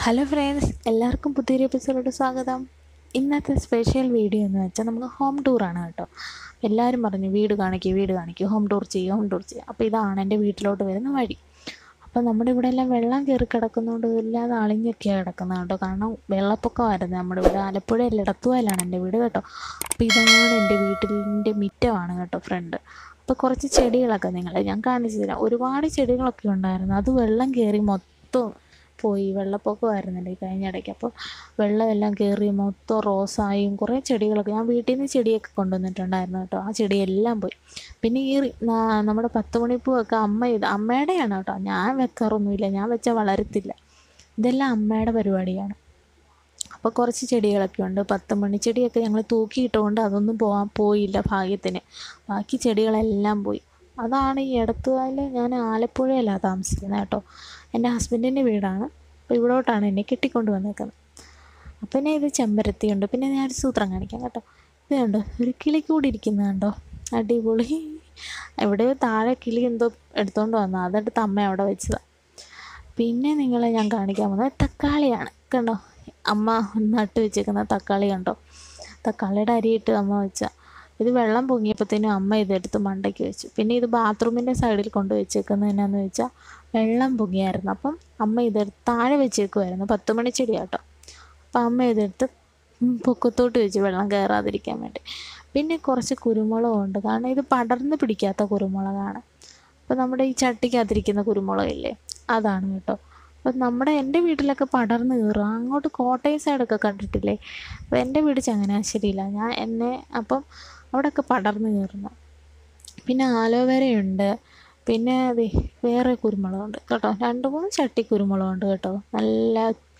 hello friends എല്ലാവർക്കും പുതിയൊരു എപ്പിസോഡിലോട്ട് സ്വാഗതം ഇന്നത്തെ സ്പെഷ്യൽ വീഡിയോ എന്ന് വെച്ചാൽ നമുക്ക് ഹോം ടൂറാണ് കേട്ടോ എല്ലാവരും പറഞ്ഞു വീട് കാണിക്കുക വീട് കാണിക്കുക ഹോം ടൂർ ചെയ്യുക ഹോം ടൂർ ചെയ്യുക അപ്പോൾ ഇതാണ് എൻ്റെ വീട്ടിലോട്ട് വരുന്ന വഴി അപ്പോൾ നമ്മുടെ ഇവിടെ എല്ലാം വെള്ളം കയറി കിടക്കുന്നതുകൊണ്ട് ഇല്ലാതെ അളിഞ്ഞൊക്കെയാണ് കിടക്കുന്നത് കേട്ടോ കാരണം വെള്ളപ്പൊക്കമായിരുന്നു നമ്മുടെ ഇവിടെ ആലപ്പുഴയിൽ ഇടത്തുവയിലാണ് എൻ്റെ വീട് കേട്ടോ അപ്പോൾ ഇതാണ് എൻ്റെ വീട്ടിൻ്റെ മിറ്റമാണ് കേട്ടോ ഫ്രണ്ട് അപ്പോൾ കുറച്ച് ചെടികളൊക്കെ നിങ്ങളെ ഞാൻ കാണിച്ചു തരാം ഒരുപാട് ചെടികളൊക്കെ ഉണ്ടായിരുന്നു അത് വെള്ളം കയറി മൊത്തം പോയി വെള്ളപ്പൊക്കമായിരുന്നല്ലോ ഈ കഴിഞ്ഞ ഇടയ്ക്ക് അപ്പോൾ വെള്ളമെല്ലാം കയറി മൊത്തം റോസായും കുറേ ചെടികളൊക്കെ ഞാൻ വീട്ടിൽ നിന്ന് ചെടിയൊക്കെ കൊണ്ടുവന്നിട്ടുണ്ടായിരുന്നു കേട്ടോ ആ ചെടിയെല്ലാം പോയി പിന്നെ ഈ നാ- നമ്മുടെ പത്ത് മണിപ്പൂവൊക്കെ അമ്മ ഇത് അമ്മയുടെയാണ് കേട്ടോ ഞാൻ വെക്കാറൊന്നുമില്ല ഞാൻ വെച്ചാൽ വളരത്തില്ല ഇതെല്ലാം അമ്മയുടെ പരിപാടിയാണ് അപ്പോൾ കുറച്ച് ചെടികളൊക്കെ ഉണ്ട് പത്ത് മണി ചെടിയൊക്കെ ഞങ്ങൾ തൂക്കിയിട്ടുകൊണ്ട് അതൊന്നും പോകാൻ പോയില്ല ഭാഗ്യത്തിന് ബാക്കി ചെടികളെല്ലാം പോയി അതാണ് ഈ ഇടത്തുകാലിൽ ഞാൻ ആലപ്പുഴയിലാണ് താമസിക്കുന്നത് കേട്ടോ എൻ്റെ ഹസ്ബൻഡിൻ്റെ വീടാണ് അപ്പോൾ ഇവിടോട്ടാണ് എന്നെ കെട്ടിക്കൊണ്ട് വന്നേക്കുന്നത് അപ്പം പിന്നെ ഇത് ചെമ്പരത്തിയുണ്ട് പിന്നെ ഞാൻ ഒരു സൂത്രം കാണിക്കാം കേട്ടോ ഇത് കണ്ടോ ഒരു കിളി കൂടി ഇരിക്കുന്നത് കണ്ടോ അടിപൊളി എവിടെയോ താഴെ കിളി എന്തോ എടുത്തോണ്ട് വന്നു അതെടുത്ത് അമ്മ അവിടെ വെച്ചതാണ് പിന്നെ നിങ്ങളെ ഞാൻ കാണിക്കാൻ പോകുന്നത് തക്കാളിയാണ് കണ്ടോ അമ്മ നട്ട് വെച്ചേക്കുന്ന തക്കാളി കണ്ടോ തക്കാളിയുടെ അരിയിട്ട് അമ്മ വെച്ച ഇത് വെള്ളം പൊങ്ങിയപ്പോഴത്തേനും അമ്മ ഇതെടുത്ത് മണ്ടയ്ക്ക് വെച്ചു പിന്നെ ഇത് ബാത്റൂമിൻ്റെ സൈഡിൽ കൊണ്ട് വെച്ചേക്കുന്നത് എന്നാന്ന് വെച്ചാൽ വെള്ളം പൊങ്ങിയായിരുന്നു അപ്പം അമ്മ ഇതെടുത്ത് താഴെ വെച്ചേക്കുമായിരുന്നു പത്ത് മണി ചെടിയാട്ടോ അപ്പം അമ്മ ഇതെടുത്ത് ഉം പൊക്കത്തോട്ട് വെച്ച് വെള്ളം കയറാതിരിക്കാൻ വേണ്ടി പിന്നെ കുറച്ച് കുരുമുളകുണ്ട് കാരണം ഇത് പടർന്ന് പിടിക്കാത്ത കുരുമുളകാണ് അപ്പോൾ നമ്മുടെ ഈ ചട്ടിക്കകത്തിരിക്കുന്ന കുരുമുളകില്ലേ അതാണ് കേട്ടോ അപ്പം നമ്മുടെ എൻ്റെ വീട്ടിലൊക്കെ പടർന്ന് കയറുക അങ്ങോട്ട് കോട്ടയം സൈഡൊക്കെ കണ്ടിട്ടില്ലേ അപ്പോൾ എൻ്റെ വീട് ചങ്ങനാശ്ശേരിയിലാണ് ഞാൻ എന്നെ അപ്പം അവിടെയൊക്കെ പടർന്ന് കയറുന്നു പിന്നെ ആലോവേരയുണ്ട് പിന്നെ ദേ വേറെ കുരുമുളകുണ്ട് കേട്ടോ രണ്ട് മൂന്ന് ചട്ടി കുരുമുളകുണ്ട് കേട്ടോ നല്ല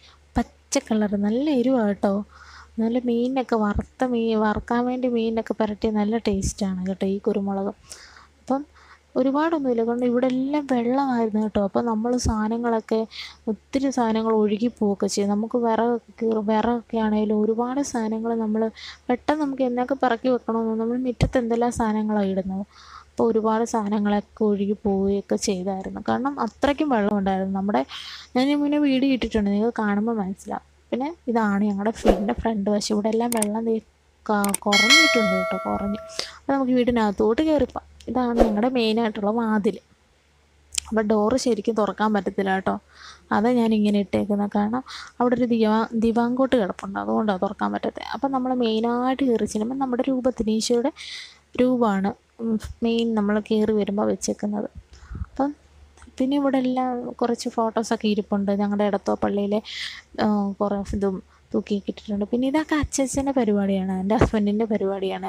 പച്ച കളർ നല്ല എരിവാണ് കേട്ടോ നല്ല മീനിനൊക്കെ വറുത്ത മീൻ വറുക്കാൻ വേണ്ടി മീനിനൊക്കെ പുരട്ടിയ നല്ല ടേസ്റ്റാണ് കേട്ടോ ഈ കുരുമുളക് അപ്പം ഒരുപാടൊന്നുമില്ല കാരണം ഇവിടെ എല്ലാം വെള്ളമായിരുന്നു കേട്ടോ അപ്പോൾ നമ്മൾ സാധനങ്ങളൊക്കെ ഒത്തിരി സാധനങ്ങൾ ഒഴുകി പോവുകയൊക്കെ ചെയ്യും നമുക്ക് വിറകൊക്കെ കീറും വിറകൊക്കെ ആണെങ്കിലും ഒരുപാട് സാധനങ്ങൾ നമ്മൾ പെട്ടെന്ന് നമുക്ക് എന്നൊക്കെ പിറക്കി വെക്കണമെന്ന് നമ്മൾ മുറ്റത്ത് എന്തെല്ലാം സാധനങ്ങളാണ് ഇടുന്നത് അപ്പോൾ ഒരുപാട് സാധനങ്ങളൊക്കെ ഒഴുകി പോവുകയൊക്കെ ചെയ്തായിരുന്നു കാരണം അത്രയ്ക്കും വെള്ളം ഉണ്ടായിരുന്നു നമ്മുടെ ഞാൻ ഈ മുന്നേ വീഡിയോ ഇട്ടിട്ടുണ്ട് നിങ്ങൾക്ക് കാണുമ്പോൾ മനസ്സിലാവും പിന്നെ ഇതാണ് ഞങ്ങളുടെ വീടിൻ്റെ ഫ്രണ്ട് വശം ഇവിടെ എല്ലാം വെള്ളം ദേ ക- കുറഞ്ഞിട്ടുണ്ട് കേട്ടോ കുറഞ്ഞു അപ്പോൾ നമുക്ക് വീടിനകത്തോട്ട് കയറിപ്പോം ഇതാണ് ഞങ്ങളുടെ മെയിനായിട്ടുള്ള വാതിൽ അപ്പോൾ ഡോറ് ശരിക്കും തുറക്കാൻ പറ്റത്തില്ല കേട്ടോ അതാ ഞാൻ ഇങ്ങനെ ഇട്ടേക്കുന്നത് കാരണം അവിടെ ഒരു ദിവാ ദിവാങ്കോട്ട് കിടപ്പുണ്ട് അതുകൊണ്ടാണ് തുറക്കാൻ പറ്റാത്തത് അപ്പം നമ്മൾ മെയിനായിട്ട് കയറി ചെല്ലുമ്പോൾ നമ്മുടെ രൂപത്തിന് ഈശോയുടെ രൂപമാണ് മെയിൻ നമ്മൾ കയറി വരുമ്പോൾ വെച്ചേക്കുന്നത് അപ്പം പിന്നെ ഇവിടെ എല്ലാം കുറച്ച് ഫോട്ടോസൊക്കെ ഇരിപ്പുണ്ട് ഞങ്ങളുടെ ഇടത്തോ പള്ളിയിലെ ആ, കുറേ ഇതും തൂക്കിയൊക്കെ ഇട്ടിട്ടുണ്ട് പിന്നെ ഇതൊക്കെ അച്ഛച്ചൻ്റെ പരിപാടിയാണ് എൻ്റെ ഹസ്ബൻഡിൻ്റെ പരിപാടിയാണ്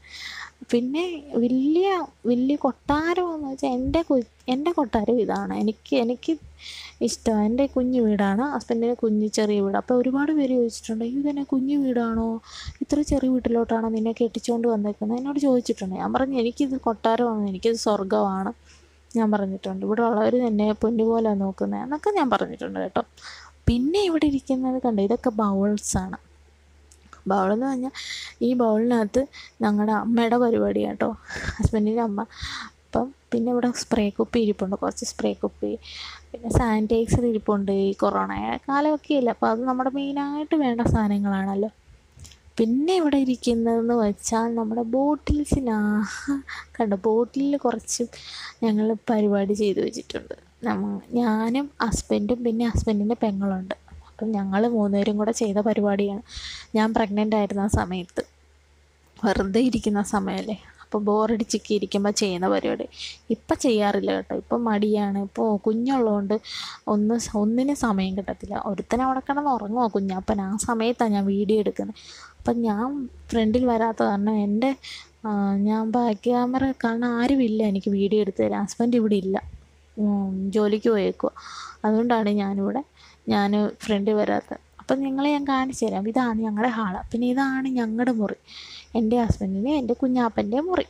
പിന്നെ വലിയ വലിയ കൊട്ടാരമെന്ന് വെച്ചാൽ എൻ്റെ കു എൻ്റെ കൊട്ടാരം ഇതാണ് എനിക്ക് എനിക്ക് ഇഷ്ടം എൻ്റെ കുഞ്ഞു വീടാണ് ഹസ്ബൻഡിന് കുഞ്ഞു ചെറിയ വീട് അപ്പോൾ ഒരുപാട് പേര് ചോദിച്ചിട്ടുണ്ട് "അയ്യോ, ഇതെന്നെ കുഞ്ഞു വീടാണോ ഇത്ര ചെറിയ വീട്ടിലോട്ടാണോ നിന്നെ കെട്ടിച്ചുകൊണ്ട് വന്നേക്കുന്നത് എന്നോട് ചോദിച്ചിട്ടുണ്ട് ഞാൻ പറഞ്ഞു എനിക്കിത് കൊട്ടാരമാണ് എനിക്കിത് സ്വർഗമാണ് ഞാൻ പറഞ്ഞിട്ടുണ്ട് ഇവിടെ ഉള്ളവർ എന്നെ പൊന്നുപോലെ നോക്കുന്നത് എന്നൊക്കെ ഞാൻ പറഞ്ഞിട്ടുണ്ട് കേട്ടോ പിന്നെ ഇവിടെ ഇരിക്കുന്നത് കണ്ടോ ഇതൊക്കെ ബൗൾസാണ് ബൗളെന്ന് പറഞ്ഞാൽ ഈ ബൗളിനകത്ത് ഞങ്ങളുടെ അമ്മയുടെ പരിപാടി കേട്ടോ ഹസ്ബൻഡിൻ്റെ അമ്മ അപ്പം പിന്നെ ഇവിടെ സ്പ്രേ കുപ്പി ഇരിപ്പുണ്ട് കുറച്ച് സ്പ്രേ കുപ്പി പിന്നെ സാനിറ്റൈസർ ഇരിപ്പുണ്ട് ഈ കൊറോണ കാലമൊക്കെ ഇല്ല അപ്പോൾ അത് നമ്മുടെ മെയിനായിട്ട് വേണ്ട സാധനങ്ങളാണല്ലോ പിന്നെ ഇവിടെ ഇരിക്കുന്നതെന്ന് വെച്ചാൽ നമ്മുടെ ബോട്ടിൽസിനാ കണ്ടോ ബോട്ടിലിൽ കുറച്ച് ഞങ്ങൾ പരിപാടി ചെയ്തു വെച്ചിട്ടുണ്ട് നമ്മ ഞാനും ഹസ്ബൻഡും പിന്നെ ഹസ്ബൻഡിൻ്റെ പെങ്ങളുണ്ട് അപ്പം ഞങ്ങൾ മൂന്നുപേരും കൂടെ ചെയ്ത പരിപാടിയാണ് ഞാൻ പ്രഗ്നൻ്റ് ആയിരുന്ന ആ സമയത്ത് വെറുതെ ഇരിക്കുന്ന സമയമല്ലേ അപ്പോൾ ബോറടിച്ചൊക്കെ ഇരിക്കുമ്പോൾ ചെയ്യുന്ന പരിപാടി ഇപ്പം ചെയ്യാറില്ല കേട്ടോ ഇപ്പം മടിയാണ് ഇപ്പോൾ കുഞ്ഞുള്ളതുകൊണ്ട് ഒന്ന് സ- ഒന്നിനും സമയം കിട്ടത്തില്ല ഒരുത്തനെ അവിടെ കിടന്ന് ഉറങ്ങുമോ കുഞ്ഞപ്പൻ ആ സമയത്താണ് ഞാൻ വീഡിയോ എടുക്കുന്നത് അപ്പം ഞാൻ ഫ്രണ്ടിൽ വരാത്ത കാരണം എൻ്റെ ആ, ഞാൻ ബാക്ക് ക്യാമറ കാരണം ആരുമില്ല എനിക്ക് വീഡിയോ എടുത്ത് തരാൻ ഹസ്ബൻഡ് ഇവിടെ ഇല്ല ഉം, ജോലിക്ക് പോയേക്കുക അതുകൊണ്ടാണ് ഞാനിവിടെ ഞാൻ ഫ്രണ്ടിൽ വരാത്തത് അപ്പം നിങ്ങളെ ഞാൻ കാണിച്ചു തരാം ഇതാണ് ഞങ്ങളുടെ ഹാള് പിന്നെ ഇതാണ് ഞങ്ങളുടെ മുറി എൻ്റെ ഹസ്ബൻഡിന് എൻ്റെ കുഞ്ഞാപ്പൻ്റെ മുറി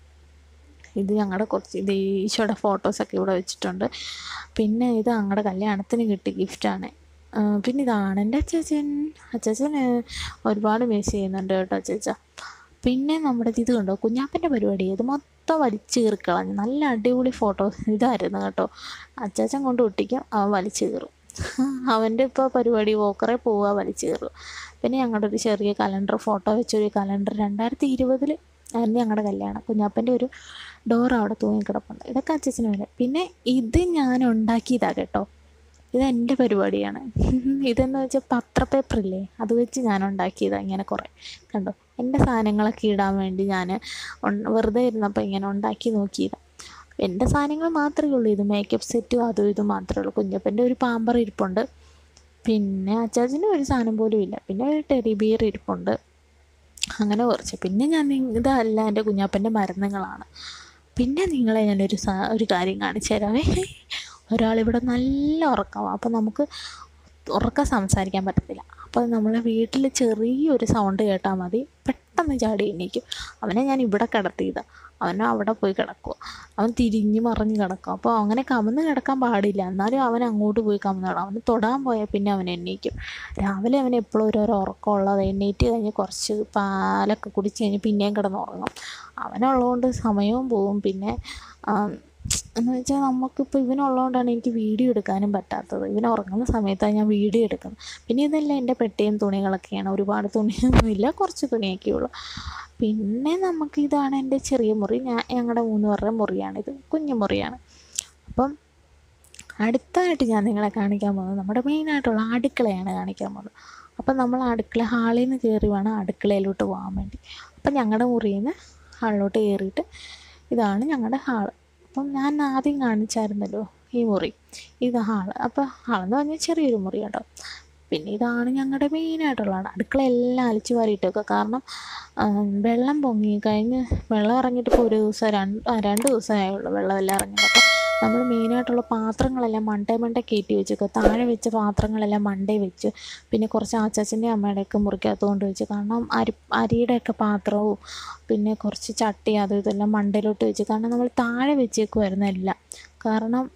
ഇത് ഞങ്ങളുടെ കുറച്ച് ഇത് ഈശോയുടെ ഫോട്ടോസൊക്കെ ഇവിടെ വെച്ചിട്ടുണ്ട് പിന്നെ ഇത് ഞങ്ങളുടെ കല്യാണത്തിന് കിട്ടിയ ഗിഫ്റ്റാണ് പിന്നെ ഇതാണ് എൻ്റെ അച്ചാച്ചൻ അച്ചാച്ചൻ ഒരുപാട് മിസ് ചെയ്യുന്നുണ്ട് കേട്ടോ അച്ചാച്ച പിന്നെ നമ്മുടെ ഇത് കണ്ടോ കുഞ്ഞാപ്പൻ്റെ പരിപാടി ഇത് മൊത്തം വലിച്ചു കീറിക്കളഞ്ഞു നല്ല അടിപൊളി ഫോട്ടോസ് ഇതായിരുന്നു കേട്ടോ അച്ചാച്ചൻ കൊണ്ട് ഒട്ടിക്കും അവൻ വലിച്ചു കീറും അവൻ്റെ ഇപ്പോൾ പരിപാടി വോക്കറെ പോവുക വലിച്ചു കയറുക പിന്നെ ഞങ്ങളുടെ ഒരു ചെറിയ കലണ്ടർ ഫോട്ടോ വെച്ചൊരു കലണ്ടർ രണ്ടായിരത്തി ഇരുപതിൽ ആയിരുന്നു ഞങ്ങളുടെ കല്യാണം കുഞ്ഞാപ്പൻ്റെ ഒരു ഡോർ അവിടെ തൂങ്ങിക്കിടപ്പുണ്ട് ഇതൊക്കെ അച്ഛന് വേണ്ടി പിന്നെ ഇത് ഞാൻ ഉണ്ടാക്കിയതാണ് കേട്ടോ ഇത് എൻ്റെ പരിപാടിയാണ് ഇതെന്ന് വെച്ചാൽ പത്രപ്പേപ്പറില്ലേ അത് വെച്ച് ഞാൻ ഉണ്ടാക്കിയതാണ് ഇങ്ങനെ കുറേ കണ്ടോ എൻ്റെ സാധനങ്ങളൊക്കെ ഇടാൻ വേണ്ടി ഞാൻ വെറുതെ ഇരുന്നപ്പോൾ ഇങ്ങനെ ഉണ്ടാക്കി നോക്കിയതാണ് എൻ്റെ സാധനങ്ങൾ മാത്രമേ ഉള്ളൂ ഇത് മേക്കപ്പ് സെറ്റും അതും ഇതും മാത്രമേ ഉള്ളൂ കുഞ്ഞപ്പൻ്റെ ഒരു പാമ്പർ ഇരിപ്പുണ്ട് പിന്നെ അച്ചാച്ചന് ഒരു സാധനം പോലും ഇല്ല പിന്നെ ഒരു ടെറി ബിയർ ഇരിപ്പുണ്ട് അങ്ങനെ കുറച്ച് പിന്നെ ഞാൻ നി- ഇതല്ല എൻ്റെ കുഞ്ഞാപ്പൻ്റെ മരുന്നുകളാണ് പിന്നെ നിങ്ങളെ ഞാനൊരു സാ ഒരു കാര്യം കാണിച്ചു തരാവേ ഒരാളിവിടെ നല്ല ഉറക്കമാണ് അപ്പോൾ നമുക്ക് ഉറക്കം സംസാരിക്കാൻ പറ്റത്തില്ല അപ്പോൾ നമ്മളെ വീട്ടിൽ ചെറിയൊരു സൗണ്ട് കേട്ടാൽ മതി പെട്ടെന്ന് ചാടി എണീക്കും അവനെ ഞാൻ ഇവിടെ കിടത്തിയതാണ് അവൻ അവിടെ പോയി കിടക്കുക അവൻ തിരിഞ്ഞ് മറിഞ്ഞ് കിടക്കും അപ്പോൾ അങ്ങനെ കമന്ന് കിടക്കാൻ പാടില്ല എന്നാലും അവൻ അങ്ങോട്ട് പോയി കമന്ന് കിടക്കും അവന് തൊടാൻ പോയാൽ പിന്നെ അവൻ എണീക്കും രാവിലെ അവൻ എപ്പോഴും ഓരോരോ ഉറക്കമുള്ളത് എണ്ണീറ്റ് കഴിഞ്ഞ് കുറച്ച് പാലൊക്കെ കുടിച്ച് കഴിഞ്ഞ് പിന്നെയും കിടന്നുറങ്ങും അവനുള്ളതുകൊണ്ട് സമയവും പോവും പിന്നെ ആം, എന്ന് വെച്ചാൽ നമുക്കിപ്പോൾ ഇവനുള്ളതുകൊണ്ടാണ് എനിക്ക് വീഡിയോ എടുക്കാനും പറ്റാത്തത് ഇവൻ ഉറങ്ങുന്ന സമയത്താണ് ഞാൻ വീഡിയോ എടുക്കുന്നത് പിന്നെ ഇതെല്ലാം എൻ്റെ പെട്ടിയും തുണികളൊക്കെയാണ് ഒരുപാട് തുണിയൊന്നുമില്ല കുറച്ച് തുണിയൊക്കെ ഉള്ളൂ പിന്നെ നമുക്ക് ഇതാണ് എൻ്റെ ചെറിയ മുറി ഞാൻ ഞങ്ങളുടെ മൂന്ന് പേരുടെ മുറിയാണിത് കുഞ്ഞു മുറിയാണ് അപ്പം അടുത്തായിട്ട് ഞാൻ നിങ്ങളെ കാണിക്കാൻ പോകുന്നത് നമ്മുടെ മെയിനായിട്ടുള്ള അടുക്കളയാണ് കാണിക്കാൻ പോകുന്നത് അപ്പം നമ്മൾ അടുക്കള ഹാളിൽ നിന്ന് കയറി വേണം അടുക്കളയിലോട്ട് പോകാൻ വേണ്ടി അപ്പം ഞങ്ങളുടെ മുറിയിൽ നിന്ന് ഹാളിലോട്ട് കയറിയിട്ട് ഇതാണ് ഞങ്ങളുടെ ഹാള് അപ്പം ഞാൻ ആദ്യം കാണിച്ചായിരുന്നല്ലോ ഈ മുറി ഇത് ഹാള് അപ്പോൾ ഹാളെന്ന് പറഞ്ഞാൽ ചെറിയൊരു മുറി കേട്ടോ പിന്നെ ഇതാണ് ഞങ്ങളുടെ മെയിനായിട്ടുള്ളതാണ് അടുക്കള എല്ലാം അലിച്ചു വാരിയിട്ടൊക്കെ കാരണം ആ, വെള്ളം പൊങ്ങി കഴിഞ്ഞ് വെള്ളം ഇറങ്ങിയിട്ട് ഇപ്പോൾ ഒരു ദിവസം രണ്ട് ആ, രണ്ട് ദിവസമേ ഉള്ളൂ വെള്ളമെല്ലാം ഇറങ്ങിയിട്ട് അപ്പോൾ നമ്മൾ മെയിനായിട്ടുള്ള പാത്രങ്ങളെല്ലാം മണ്ടേ മണ്ടേ കയറ്റി വെച്ചേക്കുക താഴെ വെച്ച പാത്രങ്ങളെല്ലാം മണ്ടേ വെച്ച് പിന്നെ കുറച്ച് ആച്ചാച്ചൻ്റെ അമ്മയുടെയൊക്കെ മുറിക്കകത്ത് കൊണ്ട് വെച്ച് കാരണം അരി അരിയുടെയൊക്കെ പാത്രവും പിന്നെ കുറച്ച് ചട്ടി അതും ഇതെല്ലാം മണ്ടയിലോട്ട് വെച്ച് കാരണം നമ്മൾ താഴെ വെച്ചേക്കുമായിരുന്നു എല്ലാം കാരണം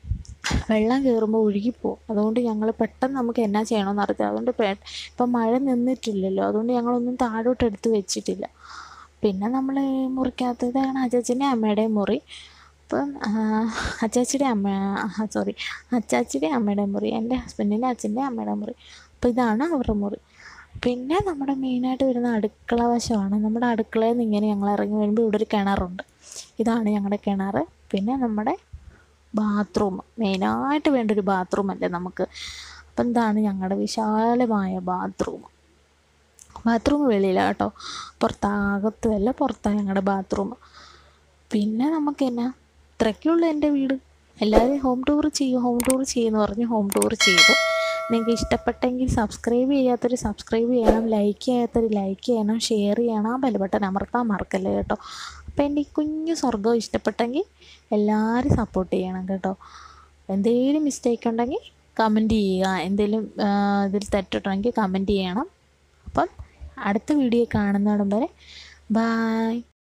വെള്ളം കയറുമ്പോൾ ഒഴുകിപ്പോവും അതുകൊണ്ട് ഞങ്ങൾ പെട്ടെന്ന് നമുക്ക് എന്നാ ചെയ്യണമെന്ന് അറിയത്തില്ല അതുകൊണ്ട് പെ ഇപ്പം മഴ നിന്നിട്ടില്ലല്ലോ അതുകൊണ്ട് ഞങ്ങളൊന്നും താഴോട്ട് എടുത്ത് വെച്ചിട്ടില്ല പിന്നെ നമ്മൾ മുറിക്കകത്ത് ഇതാണ് അച്ചാച്ചൻ്റെ അമ്മയുടെയും മുറി അപ്പം അച്ചാച്ചിയുടെ അമ്മ സോറി അച്ചാച്ചിയുടെ അമ്മയുടെ മുറി എൻ്റെ ഹസ്ബൻഡിൻ്റെ അച്ഛൻ്റെ അമ്മയുടെ മുറി അപ്പോൾ ഇതാണ് അവരുടെ മുറി പിന്നെ നമ്മുടെ മെയിനായിട്ട് വരുന്ന അടുക്കള വശമാണ് നമ്മുടെ അടുക്കളയിൽ നിന്ന് ഇങ്ങനെ ഞങ്ങൾ ഇറങ്ങി വരുമ്പോൾ ഇവിടെ ഒരു കിണറുണ്ട് ഇതാണ് ഞങ്ങളുടെ കിണർ പിന്നെ നമ്മുടെ ബാത്റൂം മെയിനായിട്ട് വേണ്ട ഒരു ബാത്റൂം അല്ലേ നമുക്ക് അപ്പം എന്താണ് ഞങ്ങളുടെ വിശാലമായ ബാത്റൂം ബാത്റൂം വെളിയിലാണ് കേട്ടോ പുറത്താകത്തുമല്ല പുറത്താണ് ഞങ്ങളുടെ ബാത്റൂം പിന്നെ നമുക്ക് എന്നാ ഇത്രയ്ക്കുള്ളൂ എൻ്റെ വീട് എല്ലാവരും ഹോം ടൂർ ചെയ്യും ഹോം ടൂർ ചെയ്യുമെന്ന് പറഞ്ഞ് ഹോം ടൂർ ചെയ്തു നിങ്ങൾക്ക് ഇഷ്ടപ്പെട്ടെങ്കിൽ സബ്സ്ക്രൈബ് ചെയ്യാത്തൊരു സബ്സ്ക്രൈബ് ചെയ്യണം ലൈക്ക് ചെയ്യാത്തൊരു ലൈക്ക് ചെയ്യണം ഷെയർ ചെയ്യണം ആ ബെൽബട്ടൺ അമർത്താൻ മറക്കല്ലേ കേട്ടോ അപ്പോൾ എൻ്റെ ഈ കുഞ്ഞു സ്വർഗ്ഗം ഇഷ്ടപ്പെട്ടെങ്കിൽ എല്ലാവരും സപ്പോർട്ട് ചെയ്യണം കേട്ടോ എന്തെങ്കിലും മിസ്റ്റേക്ക് ഉണ്ടെങ്കിൽ കമൻറ്റ് ചെയ്യുക എന്തെങ്കിലും ഇതിൽ തെറ്റിട്ടുണ്ടെങ്കിൽ കമൻറ്റ് ചെയ്യണം അപ്പം അടുത്ത വീഡിയോ കാണുന്നിടം വരെ ബായ്